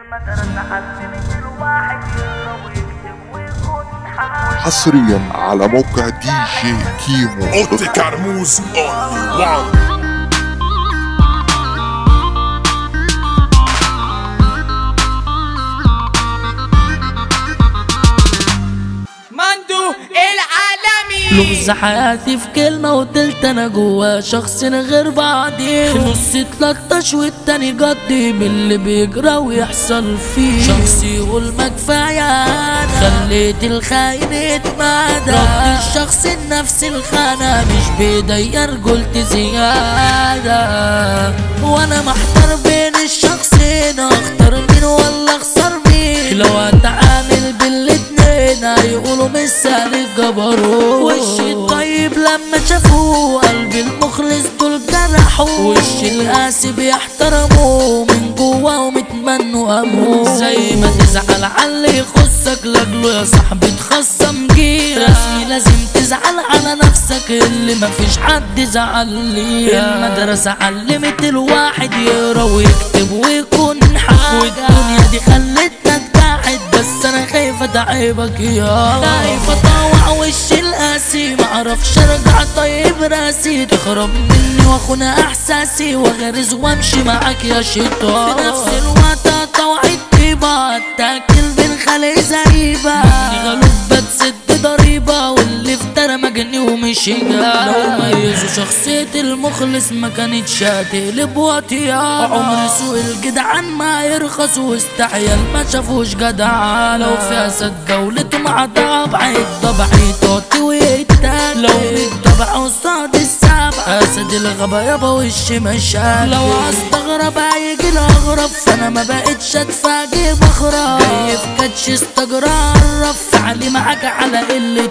المدرسة علمت الواحد يقرا ويكتب ويكون حاجة حصريا على موقع دي جي كيمو اوتي كرموز اونلي وان مندو العالمي لغز حياتي في كلمة وقلت انا جوا شخص غير بعضي نص اتلطش والتاني جدي باللي بيجرى ويحصل فيه شخص يقول ما كفاية خليت الخاين يتمادى رد الشخص النفس الخانة مش بيدي رجولتي زيادة وانا محتار بين الشخصين اختار مين ولا اخسر مين لو اتعامل بالاتنين هيقولوا مش سهل الجبروت وشي الطيب لما شافوه قلبي المخلص دول جرحوا وشي القاسي بيحترموه من جوا ومتمنوا اموت زي ما تزعل على اللي يخصك لاجله يا صاحبي تخصم جيرة رسمي لازم تزعل على نفسك اللي مفيش حد زعل ليها المدرسة علمت الواحد يقرا ويكتب ويكون حاجة والدنيا دي خلتنا نتجاحد بس انا خايفة اتعبك يا خايفة اطوع وشي القاسي معرفش ارجع طيب راسي تخرب مني واخونها احساسي واغرز وامشي معاك يا شيطان في نفس الوقت اطوع الطيبة اتاكل بين خلي زريبة غلوب بتسد ضريبة واللي افترى مجني ومش جا لو ميزوا شخصية المخلص ما كانتش هتقلب واطية عمر سوء الجدعان ما يرخص واستحيا ما شافوش جدع لو في اسد دولته مع طبع الطبع يطاطي ويتاكل لو بالطبع قصاد السبع اسد الغابة يابا وش مشاكل لو استغرب هيجي الاغرب فانا ما بقتش اتفاجئ بخرب جاي في كاتش استجرب فعلي معاك على قلة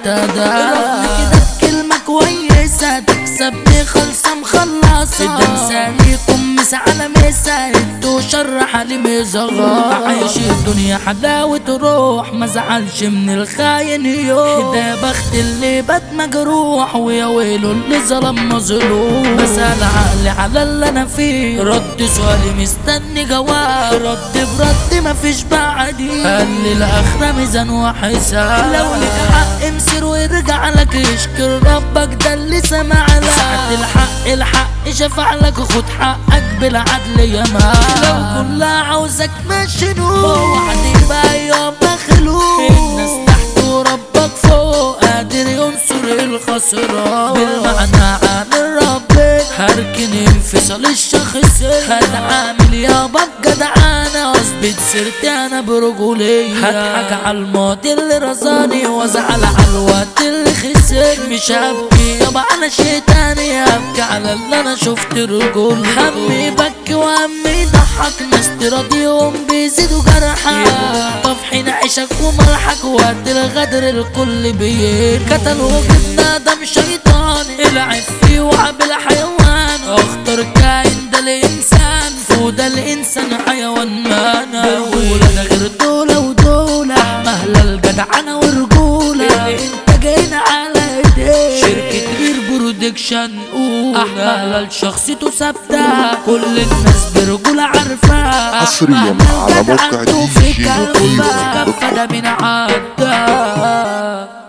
ادب كده بكلمة كويسة تكسبني خالصة مخلصة ده مساليكم مس على مسا انتوا شر حالي مزغر عايش الدنيا حلاوة روح ما زعلش من الخاين يوم ده بخت اللي بات مجروح ويا ويله اللي ظلم مظلوم بسأل عقلي على اللي انا فيه رد سؤالي مستني جواب رد برد مفيش بعدي قال لي الاخرة ميزان وحساب لو لك حق امسر وارجع لك اشكر ربك ده اللي سمع لك ساعة الحق الحق شفع لك خد حقك بالعدل يا ما لو كلها عاوزك ماشي نور وحدي بقى يوم مخلوق الناس تحت وربك فوق قادر ينصر الخسران بالمعنى عامل ربنا هركن انفصال الشخص هتعامل يابا بجدعانة اثبت سيرتي انا برجولية هضحك على الماضي اللي رزاني وازعل على الوقت اللي خسر مش هبكي يابا على شي تاني هبكي على اللي انا شفت رجول همي بكي وهمي يضحك ناس تراضيهم بيزيدوا جرحك طفحين عيشك وملحك وقت الغدر الكل بيه قتلوا جبنا دم شيطاني العب فيه وعامل حيوان اختار كائن ده الانسان فوده الانسان حيوان ما انا ولا غير دولة ودولة مهلا الجدعنة ورجولة انت جايين على ايديك شركة غير برودكشن اولى احمد لشخصيته ثابتة كل الناس برجولة عارفة حصرياً على موقع دي جي كيمو دوت كوم. كفة ده من عدى